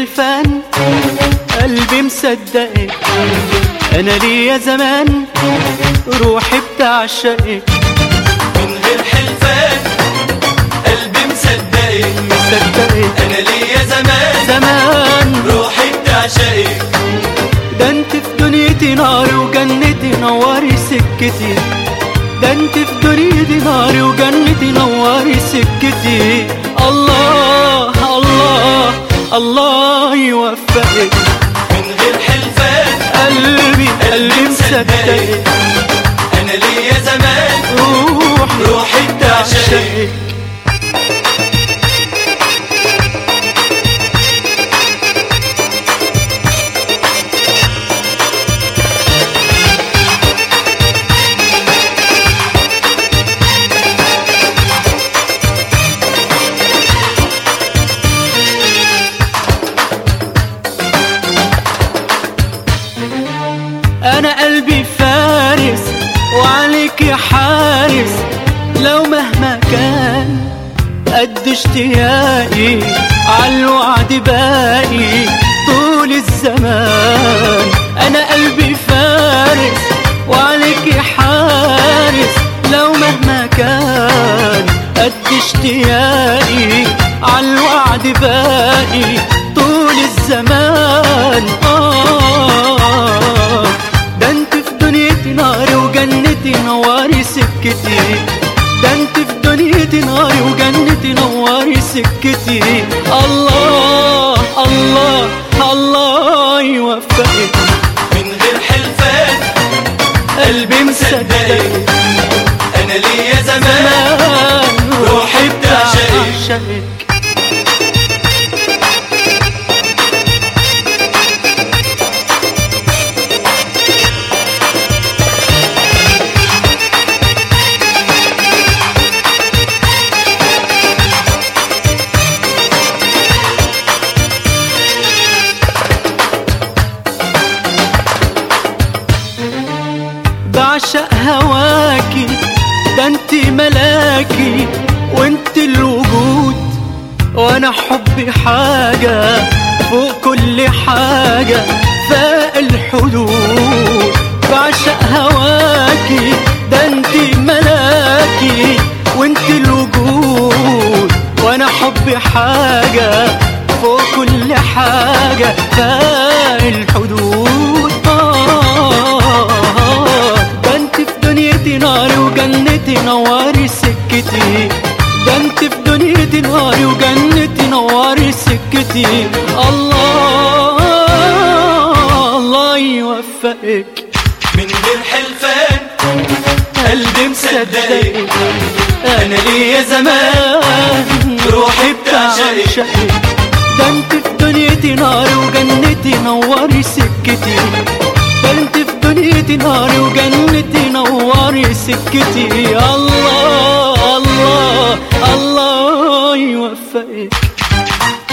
حلفان قلبي مصدقك انا ليا زمان روحي بتعشقك من غير حلفان قلبي مصدقك مصدقك انا ليا زمان زمان روحي بتعشقك ده انت في دنيتي نار وجنتي نوري سكتي ده انت في دنيتي نار وجنتي نوري سكتي الله الله الله يوفقك من غير حلفان قلبي قلبي مصدقك انا ليا زمان روحي روحي بتعشقك انا قلبي فارس وعليك يا حارس لو مهما كان قد اشتياقي عالوعد باقي طول الزمان انا قلبي فارس وعليك يا حارس لو مهما كان قد اشتياقي عالوعد باقي طول الزمان آه ده انت في دنيتي نار وجنتي نواري سكتي ده انت في دنيتي نار وجنتي نواري سكتي الله الله الله يوفقك من غير حلفان قلبي مصدقك انا ليا زمان زمان روحي بتعشقك. بتعشقك بعشق هواكي ده انت ملاكي وانت الوجود وانا حبي حاجة فوق كل حاجة فاق الحدود بعشق هواكي ده انت ملاكي وانت الوجود وانا حبي حاجة فوق كل حاجة فاق الحدود آه ده انت في دنيتي نار وجنتي نوري سكتي ده انت في دنيتي نار وجنتي نوري سكتي الله الله يوفقك من غير حلفان قلبي مصدقك انا ليا زمان روحي بتعشقك ده انت في دنيتي نار وجنتي نوري سكتي ده انت في دنيتي نار وجنتي نوري سكتي الله الله الله يوفقك